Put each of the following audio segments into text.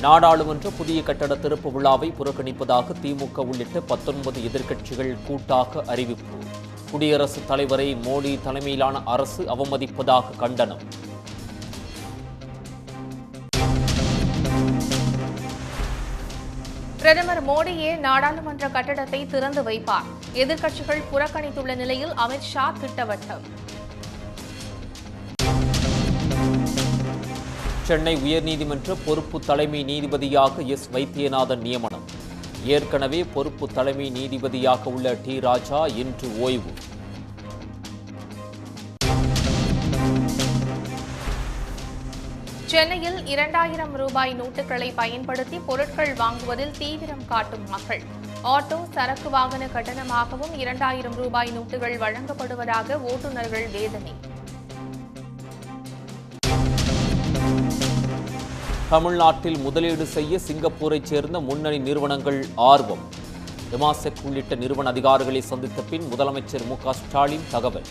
நாடாளுமன்ற புதிய கட்டட திறப்பு விழாவை புறக்கணிப்பதாக திமுக உள்ளிட்ட பத்தொன்பது எதிர்க்கட்சிகள் கூட்டாக அறிவிப்பு குடியரசுத் தலைவரை மோடி தலைமையிலான அரசு அவமதிப்பதாக கண்டனம் பிரதமர் மோடியே நாடாளுமன்ற கட்டடத்தை திறந்து வைப்பார் எதிர்க்கட்சிகள் புறக்கணித்துள்ள நிலையில் அமித்ஷா திட்டவட்டம் சென்னை உயர்நீதிமன்ற பொறுப்பு தலைமை நீதிபதியாக எஸ் வைத்தியநாதன் நியமனம் ஏற்கனவே பொறுப்பு தலைமை நீதிபதியாக உள்ள டி ராஜா இன்று ஓய்வு சென்னையில் இரண்டாயிரம் ரூபாய் நோட்டுகளை பயன்படுத்தி பொருட்கள் வாங்குவதில் தீவிரம் காட்டும் மக்கள் ஆட்டோ சரக்கு வாகன கட்டணமாகவும் இரண்டாயிரம் ரூபாய் நோட்டுகள் வழங்கப்படுவதாக ஓட்டுநர்கள் வேதனை தமிழ்நாட்டில் முதலீடு செய்ய சிங்கப்பூரைச் சேர்ந்த முன்னணி நிறுவனங்கள் ஆர்வம் எமாசெக் உள்ளிட்ட நிறுவன அதிகாரிகளை சந்தித்த பின் முதலமைச்சர் மு க ஸ்டாலின் தகவல்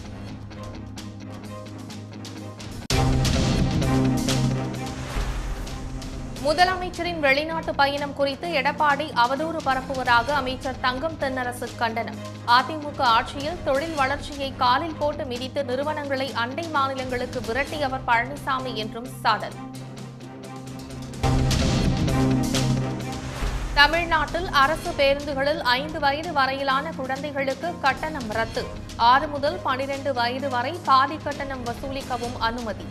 முதலமைச்சரின் வெளிநாட்டு பயணம் குறித்து எடப்பாடி அவதூறு பரப்புவதாக அமைச்சர் தங்கம் தென்னரசு கண்டனம் அதிமுக ஆட்சியில் தொழில் வளர்ச்சியை காலில் போட்டு மிதித்து நிறுவனங்களை அண்டை மாநிலங்களுக்கு விரட்டியவர் பழனிசாமி என்றும் சாடல் தமிழ்நாட்டில் அரசு பேருந்துகளில் ஐந்து வயது வரையிலான குழந்தைகளுக்கு கட்டணம் ரத்து ஆறு முதல் பனிரெண்டு வயது வரை பாதி கட்டணம் வசூலிக்கவும் அனுமதி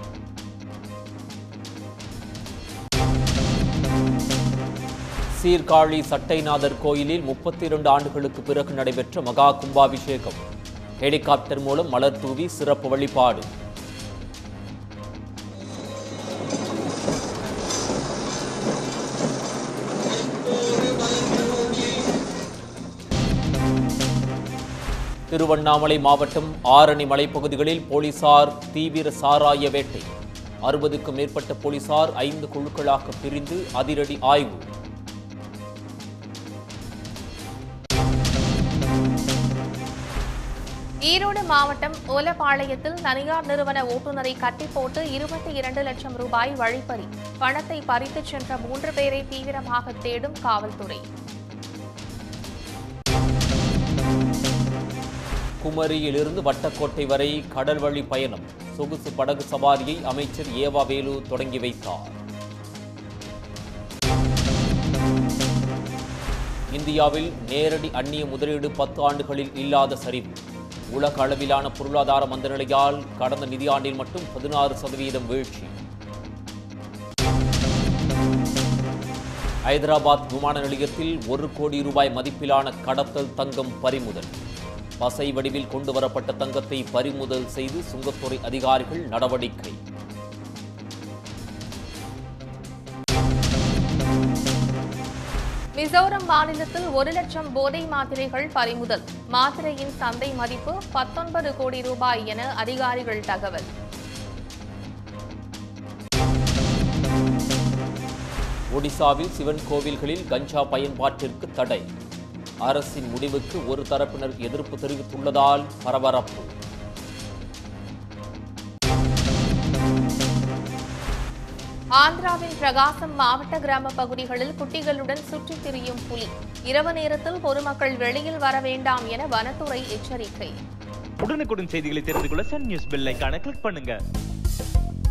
சீர்காழி சட்டைநாதர் கோயிலில் முப்பத்தி இரண்டு ஆண்டுகளுக்கு பிறகு நடைபெற்ற மகா கும்பாபிஷேகம் ஹெலிகாப்டர் மூலம் மலர் தூவி சிறப்பு வழிபாடு திருவண்ணாமலை மாவட்டம் ஆரணி மலைப்பகுதிகளில் போலீசார் தீவிர சாராய வேட்டை அறுபதுக்கும் மேற்பட்ட போலீசார் ஐந்து குழுக்களாக பிரிந்து அதிரடி ஆய்வு ஈரோடு மாவட்டம் ஓலப்பாளையத்தில் தனியார் நிறுவன ஓட்டுநரை கட்டி போட்டு இருபத்தி இரண்டு லட்சம் ரூபாய் வழிப்பறி பணத்தை பறித்துச் சென்ற மூன்று பேரை தீவிரமாக தேடும் காவல்துறை குமரியிலிருந்து வட்டக்கோட்டை வரை கடல் வழி பயணம் சொகுசு படகு சவாரியை அமைச்சர் ஏவா வேலு தொடங்கி வைத்தார் இந்தியாவில் நேரடி அந்நிய முதலீடு பத்து ஆண்டுகளில் இல்லாத சரிவு உலக அளவிலான பொருளாதார மந்தநிலையால் கடந்த நிதியாண்டில் மட்டும் பதினாறு சதவீதம் வீழ்ச்சி ஐதராபாத் விமான நிலையத்தில் ஒரு கோடி ரூபாய் மதிப்பிலான கடத்தல் தங்கம் பறிமுதல் பசை வடிவில் கொண்டு வரப்பட்ட தங்கத்தை பறிமுதல் செய்து சுங்கத்துறை அதிகாரிகள் நடவடிக்கை மிசோரம் மாநிலத்தில் ஒரு லட்சம் போதை மாத்திரைகள் பறிமுதல் மாத்திரையின் சந்தை மதிப்பு பத்தொன்பது கோடி ரூபாய் என அதிகாரிகள் தகவல் ஒடிசாவில் சிவன் கோவில்களில் கஞ்சா பயன்பாட்டிற்கு தடை அரசின் முடிவுக்கு ஒரு தரப்பினர் எதிர்ப்பு தெரிவித்துள்ளதால் பரபரப்பு ஆந்திராவின் பிரகாசம் மாவட்ட கிராம பகுதிகளில் குட்டிகளுடன் சுற்றித் திரியும் புலி இரவு நேரத்தில் பொதுமக்கள் வெளியில் வர வேண்டாம் என வனத்துறை எச்சரிக்கை உடனுக்குடன் செய்திகளை தெரிந்து கொள்ள சன் நியூஸ் பெல் ஐகானை கிளிக் பண்ணுங்க